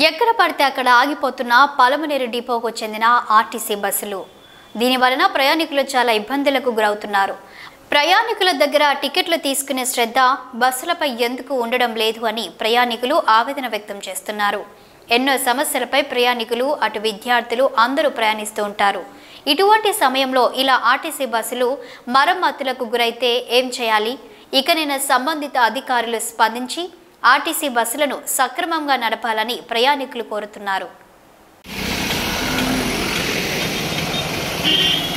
ఎక్కడ పడితే అక్కడ ఆగిపోతున్న పలమనేరు డిపోకు చెందిన ఆర్టీసీ బస్సులు దీని వలన ప్రయాణికులు చాలా ఇబ్బందులకు గురవుతున్నారు ప్రయాణికుల దగ్గర టికెట్లు తీసుకునే శ్రద్ధ బస్సులపై ఎందుకు ఉండడం లేదు అని ప్రయాణికులు ఆవేదన వ్యక్తం చేస్తున్నారు ఎన్నో సమస్యలపై ప్రయాణికులు అటు విద్యార్థులు అందరూ ప్రయాణిస్తూ ఉంటారు ఇటువంటి సమయంలో ఇలా ఆర్టీసీ బస్సులు మరమ్మతులకు గురైతే ఏం చేయాలి ఇకనైనా సంబంధిత అధికారులు స్పందించి ఆర్టీసీ బస్సులను సక్రమంగా నడపాలని ప్రయాణికులు కోరుతున్నారు